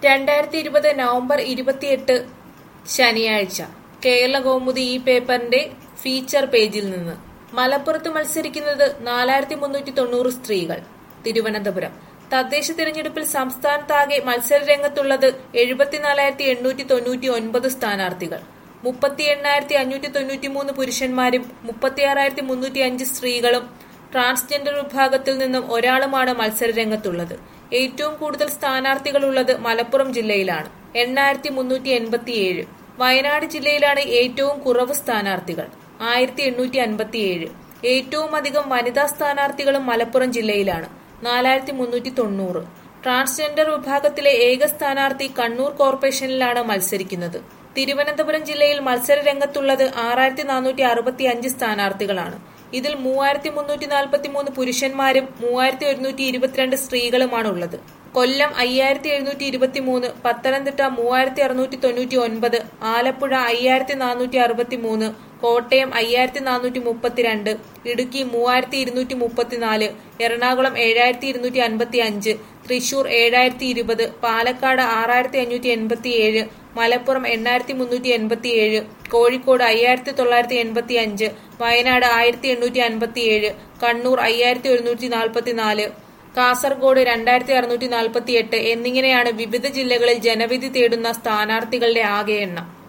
രണ്ടായിരത്തി ഇരുപത് നവംബർ ഇരുപത്തിയെട്ട് ശനിയാഴ്ച കേരള കൗമുദി ഈ പേപ്പറിന്റെ ഫീച്ചർ പേജിൽ നിന്ന് മലപ്പുറത്ത് മത്സരിക്കുന്നത് നാലായിരത്തി മുന്നൂറ്റി തൊണ്ണൂറ് സ്ത്രീകൾ തിരുവനന്തപുരം തദ്ദേശ തിരഞ്ഞെടുപ്പിൽ സംസ്ഥാനത്താകെ മത്സരരംഗത്തുള്ളത് എഴുപത്തിനാലായിരത്തി എണ്ണൂറ്റി തൊണ്ണൂറ്റി ഒൻപത് സ്ഥാനാർത്ഥികൾ മുപ്പത്തി എണ്ണായിരത്തി അഞ്ഞൂറ്റി തൊണ്ണൂറ്റി മൂന്ന് പുരുഷന്മാരും മുപ്പത്തിയാറായിരത്തി മുന്നൂറ്റി അഞ്ച് സ്ത്രീകളും ട്രാൻസ്ജെൻഡർ വിഭാഗത്തിൽ നിന്നും ഒരാളുമാണ് മത്സരരംഗത്തുള്ളത് ഏറ്റവും കൂടുതൽ സ്ഥാനാർത്ഥികളുള്ളത് മലപ്പുറം ജില്ലയിലാണ് എണ്ണായിരത്തി മുന്നൂറ്റി എൺപത്തിയേഴ് വയനാട് ജില്ലയിലാണ് ഏറ്റവും കുറവ് സ്ഥാനാർത്ഥികൾ ആയിരത്തി എണ്ണൂറ്റി അൻപത്തിയേഴ് ഏറ്റവും അധികം വനിതാ സ്ഥാനാർത്ഥികളും മലപ്പുറം ജില്ലയിലാണ് നാലായിരത്തി മുന്നൂറ്റി തൊണ്ണൂറ് ട്രാൻസ്ജെൻഡർ വിഭാഗത്തിലെ ഏക സ്ഥാനാർത്ഥി കണ്ണൂർ കോർപ്പറേഷനിലാണ് മത്സരിക്കുന്നത് തിരുവനന്തപുരം ജില്ലയിൽ മത്സര രംഗത്തുള്ളത് ആറായിരത്തി നാനൂറ്റി അറുപത്തി അഞ്ച് സ്ഥാനാർത്ഥികളാണ് ഇതിൽ മൂവായിരത്തി മുന്നൂറ്റി നാൽപ്പത്തി മൂന്ന് പുരുഷന്മാരും മൂവായിരത്തി ഒരുന്നൂറ്റി ഇരുപത്തിരണ്ട് സ്ത്രീകളുമാണ് ഉള്ളത് കൊല്ലം അയ്യായിരത്തി എഴുന്നൂറ്റി ഇരുപത്തി മൂന്ന് പത്തനംതിട്ട മൂവായിരത്തി അറുന്നൂറ്റി തൊണ്ണൂറ്റി ഒൻപത് ആലപ്പുഴ അയ്യായിരത്തി നാനൂറ്റി അറുപത്തി മൂന്ന് കോട്ടയം അയ്യായിരത്തി നാനൂറ്റി മുപ്പത്തിരണ്ട് ഇടുക്കി മൂവായിരത്തി ഇരുന്നൂറ്റി മുപ്പത്തിനാല് എറണാകുളം ഏഴായിരത്തി ഇരുന്നൂറ്റി അൻപത്തി അഞ്ച് തൃശൂർ ഏഴായിരത്തി ഇരുപത് പാലക്കാട് ആറായിരത്തി അഞ്ഞൂറ്റി എൺപത്തി ഏഴ് മലപ്പുറം എണ്ണായിരത്തി മുന്നൂറ്റി എൺപത്തി ഏഴ് കോഴിക്കോട് അയ്യായിരത്തി തൊള്ളായിരത്തി എൺപത്തി അഞ്ച് വയനാട് ആയിരത്തി എണ്ണൂറ്റി അൻപത്തി ഏഴ് കണ്ണൂർ അയ്യായിരത്തി ഒരുന്നൂറ്റി നാൽപ്പത്തി നാല് കാസർഗോഡ് രണ്ടായിരത്തി അറുന്നൂറ്റി നാൽപ്പത്തി എട്ട് എന്നിങ്ങനെയാണ് വിവിധ ജില്ലകളിൽ ജനവിധി തേടുന്ന സ്ഥാനാർത്ഥികളുടെ ആകെ എണ്ണം